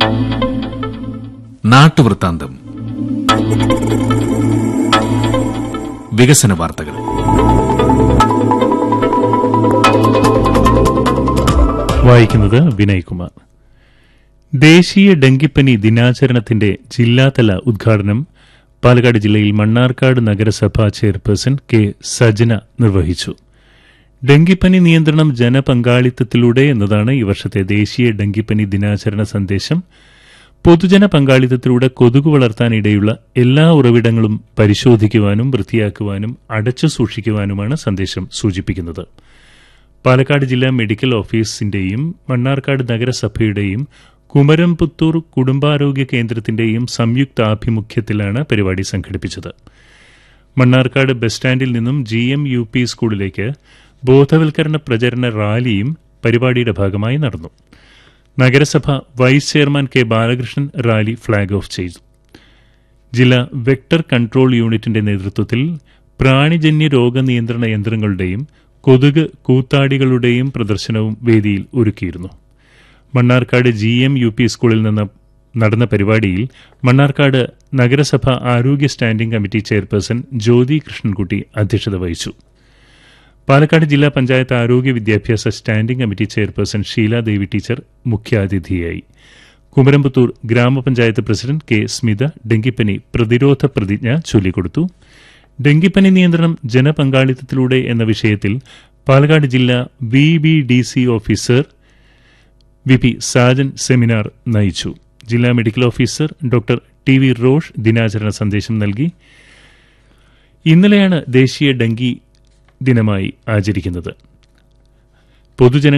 നാട്ടുവൃത്താന്തം വികസന വാർത്തകൾ വായിക്കുന്നത് വിനയ്കുമാർ ദേശീയ ഡെങ്കിപ്പനി ദിനാചരണത്തിന്റെ ജില്ലാതല ഉദ്ഘാടനം പാലക്കാട് ജില്ലയിൽ മണ്ണാർക്കാട് നഗരസഭാ ചെയർപേഴ്സൺ കെ സജന നിർവഹിച്ചു ഡെങ്കിപ്പനി നിയന്ത്രണം ജനപങ്കാളിത്തത്തിലൂടെ എന്നതാണ് ഈ വർഷത്തെ ദേശീയ ഡെങ്കിപ്പനി ദിനാചരണ സന്ദേശം പൊതുജന പങ്കാളിത്തത്തിലൂടെ കൊതുക് വളർത്താനിടയുള്ള എല്ലാ ഉറവിടങ്ങളും പരിശോധിക്കുവാനും വൃത്തിയാക്കുവാനും അടച്ചു സൂക്ഷിക്കുവാനുമാണ് സന്ദേശം സൂചിപ്പിക്കുന്നത് പാലക്കാട് ജില്ലാ മെഡിക്കൽ ഓഫീസിന്റെയും മണ്ണാർക്കാട് നഗരസഭയുടെയും കുമരംപുത്തൂർ കുടുംബാരോഗ്യ കേന്ദ്രത്തിന്റെയും സംയുക്ത ആഭിമുഖ്യത്തിലാണ് പരിപാടി സംഘടിപ്പിച്ചത് മണ്ണാർക്കാട് ബസ് സ്റ്റാൻഡിൽ നിന്നും ജി എം യു പി സ്കൂളിലേക്ക് ബോധവൽക്കരണ പ്രചരണ റാലിയും പരിപാടിയുടെ ഭാഗമായി നടന്നു നഗരസഭ vice chairman K Balakrishnan rally flag off ചെയ്തു ജില്ലാ വെക്ടർ കൺട്രോൾ യൂണിറ്റിന്റെ നേതൃത്വത്തിൽ പ്രാണിജന്യ രോഗനിയന്ത്രണ യന്ത്രങ്ങളുടെയും കൊതുക് കൂത്താടികളുടെയും പ്രദർശനവും വേദിയിൽ ഒരുക്കിയിരുന്നു Mannarkkad G M U P സ്കൂളിൽ നിന്ന് നടന്ന പരിപാടിയിൽ മണ്ണാർക്കാട് നഗരസഭ ആരോഗ്യ standing committee chairperson Jyothi Krishnankutty അധ്യക്ഷത വഹിച്ചു പാലക്കാട് ജില്ലാ പഞ്ചായത്ത് ആരോഗ്യ വിദ്യാഭ്യാസ standing committee chairperson Sheela Devi teacher മുഖ്യാതിഥിയായി കുമരംപുത്തൂർ ഗ്രാമപഞ്ചായത്ത് പ്രസിഡന്റ് കെ സ്മിത ഡെങ്കിപ്പനി പ്രതിരോധ പ്രതിജ്ഞ ചൊല്ലിക്കൊടുത്തു ഡെങ്കിപ്പനി നിയന്ത്രണം ജനപങ്കാളിത്തത്തിലൂടെ എന്ന വിഷയത്തിൽ പാലക്കാട് ജില്ലാ V B D C officer V P Sajan seminar നയിച്ചു ജില്ലാ medical officer doctor T V Rosh ദിനാചരണ സന്ദേശം നൽകി ഇന്നലെയാണ് ദേശീയ ഡെങ്കി ദിനമായി ആചരിക്കുന്നത് പൊതുജന